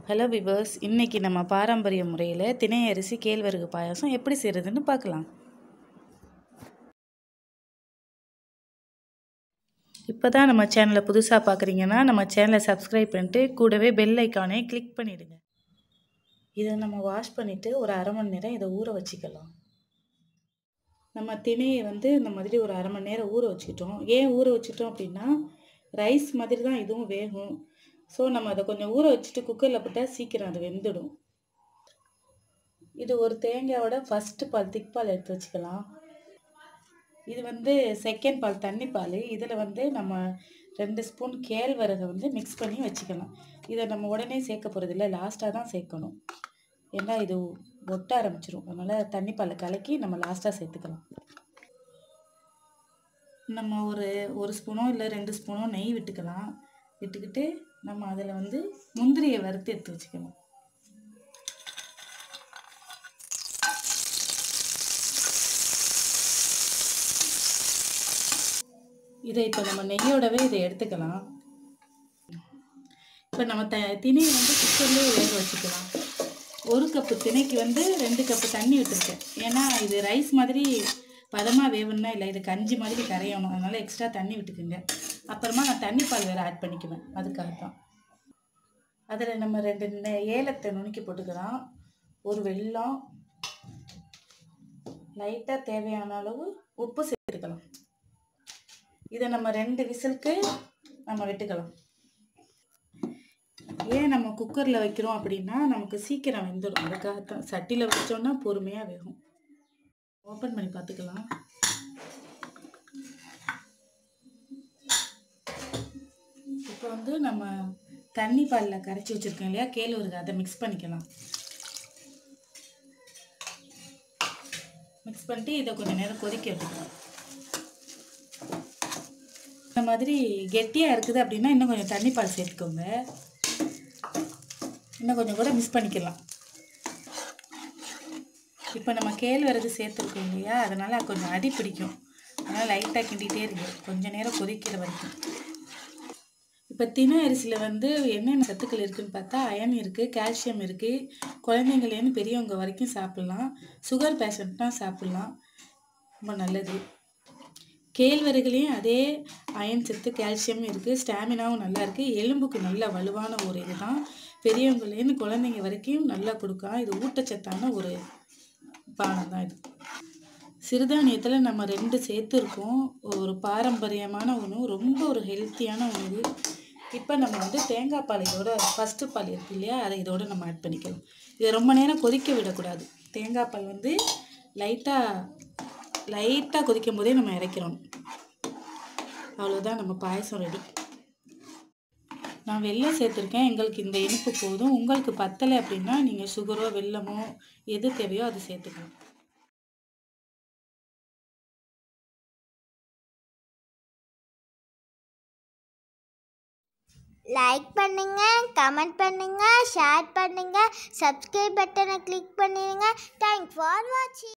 hello viewers இன்னைக்கு நம்ம பாரம்பரிய முறையில் திணை அரிசி கேழ்வரகு பாயாசம் எப்படி செய்கிறதுன்னு பார்க்கலாம் இப்போ தான் நம்ம சேனலை புதுசாக பார்க்குறீங்கன்னா நம்ம சேனலை சப்ஸ்கிரைப் பண்ணிட்டு கூடவே பெல் ஐக்கானே கிளிக் பண்ணிவிடுங்க இதை நம்ம வாஷ் பண்ணிவிட்டு ஒரு அரை மணி நேரம் இதை ஊற வச்சுக்கலாம் நம்ம திணையை வந்து இந்த மாதிரி ஒரு அரை மணி நேரம் ஊற வச்சுக்கிட்டோம் ஏன் ஊற வச்சுட்டோம் அப்படின்னா ரைஸ் மாதிரி தான் இதுவும் வேகும் ஸோ நம்ம அதை கொஞ்சம் ஊற வச்சுட்டு குக்கரில் போட்டால் சீக்கிரம் அது வெந்துடும் இது ஒரு தேங்காயோட ஃபஸ்ட்டு பால் திக்பால் எடுத்து வச்சுக்கலாம் இது வந்து செகண்ட் பால் தண்ணி பால் இதில் வந்து நம்ம ரெண்டு ஸ்பூன் கேழ்வரகை வந்து மிக்ஸ் பண்ணி வச்சுக்கலாம் இதை நம்ம உடனே சேர்க்க போகிறதில்ல லாஸ்ட்டாக தான் சேர்க்கணும் ஏன்னா இது ஒட்ட ஆரம்பிச்சிரும் அதனால் தண்ணி பாலை கலக்கி நம்ம லாஸ்ட்டாக சேர்த்துக்கலாம் நம்ம ஒரு ஒரு ஸ்பூனோ இல்லை ரெண்டு ஸ்பூனோ நெய் விட்டுக்கலாம் விட்டுக்கிட்டு நம்ம அதில் வந்து முந்திரியை வறுத்து எடுத்து வச்சுக்கணும் இதை இப்போ நம்ம நெய்யோடவே இதை எடுத்துக்கலாம் இப்போ நம்ம த திணையை வந்து குக்கர்லேயே வேக வச்சுக்கலாம் ஒரு கப்பு திணைக்கு வந்து ரெண்டு கப்பு தண்ணி விட்டுருக்கேன் ஏன்னா இது ரைஸ் மாதிரி பதமாக வேவணும்னா இல்லை இது கஞ்சி மாதிரி கரையணும் அதனால் எக்ஸ்ட்ரா தண்ணி விட்டுக்குங்க அப்புறமா நான் தண்ணி பால் வேறு ஆட் பண்ணிக்குவேன் அதுக்காக தான் அதில் நம்ம ரெண்டு நெ- ஏலத்தை நுணுக்கி போட்டுக்கலாம் ஒரு வெல்லம் லைட்டாக தேவையான அளவு உப்பு சேர்த்துக்கலாம் இதை நம்ம ரெண்டு விசிலுக்கு நம்ம விட்டுக்கலாம் ஏன் நம்ம குக்கரில் வைக்கிறோம் அப்படின்னா நமக்கு சீக்கிரம் வெந்துடும் அதுக்காகத்தான் சட்டியில் வச்சோன்னா பொறுமையாக வேகும் ஓப்பன் பண்ணி பார்த்துக்கலாம் இப்போ வந்து நம்ம தண்ணி பாலில் கரைச்சி வச்சுருக்கோம் இல்லையா கேழ்வரகு அதை மிக்ஸ் பண்ணிக்கலாம் மிக்ஸ் பண்ணிட்டு இதை கொஞ்சம் நேரம் கொதிக்க விட்டுக்கலாம் இந்த மாதிரி கெட்டியாக இருக்குது அப்படின்னா இன்னும் கொஞ்சம் தண்ணி பால் சேர்த்துக்கோங்க இன்னும் கொஞ்சம் கூட மிக்ஸ் பண்ணிக்கலாம் இப்போ நம்ம கேழ்வரகு சேர்த்துருக்கோம் இல்லையா அதனால் கொஞ்சம் அடி பிடிக்கும் அதனால் லைட்டாக கிண்டிகிட்டே இருக்கு கொஞ்சம் நேரம் கொதிக்கிற வரைக்கும் இப்போ தினை அரிசியில் வந்து என்னென்ன சத்துக்கள் இருக்குன்னு பார்த்தா அயன் இருக்குது கால்சியம் இருக்குது குழந்தைங்கள்லேருந்து பெரியவங்க வரைக்கும் சாப்பிட்லாம் சுகர் பேஷண்ட்னா சாப்பிட்லாம் ரொம்ப நல்லது கேழ்வரகுலேயும் அதே அயன் சத்து கால்சியம் இருக்குது ஸ்டாமினாவும் நல்லா இருக்குது எலும்புக்கு நல்ல வலுவான ஒரு இதுதான் பெரியவங்கலேருந்து குழந்தைங்க வரைக்கும் நல்லா கொடுக்கலாம் இது ஊட்டச்சத்தான ஒரு பானம் தான் இது சிறுதானியத்தில் நம்ம ரெண்டு சேர்த்துருக்கோம் ஒரு பாரம்பரியமான உணவு ரொம்ப ஒரு ஹெல்த்தியான உணவு இப்போ நம்ம வந்து தேங்காய் பால் இதோட ஃபஸ்ட்டு பால் இருக்கு இல்லையா அதை இதோட நம்ம ஆட் பண்ணிக்கலாம் இதை ரொம்ப நேரம் கொதிக்க விடக்கூடாது தேங்காய் பால் வந்து லைட்டாக லைட்டாக கொதிக்கும் போதே நம்ம இறக்கிறோம் அவ்வளோதான் நம்ம பாயசம் ரெடி நான் வெல்லம் சேர்த்துருக்கேன் எங்களுக்கு இந்த இனிப்பு போதும் உங்களுக்கு பத்தலை அப்படின்னா நீங்கள் சுகரோ வெல்லமோ எது தேவையோ அது சேர்த்துக்கலாம் லைக் பண்ணுங்க கமெண்ட் பண்ணுங்க ஷேர் பண்ணுங்க சப்ஸ்கிரைப் பட்டனை கிளிக் பண்ணிடுங்க தேங்க்ஸ் ஃபார் வாட்சிங்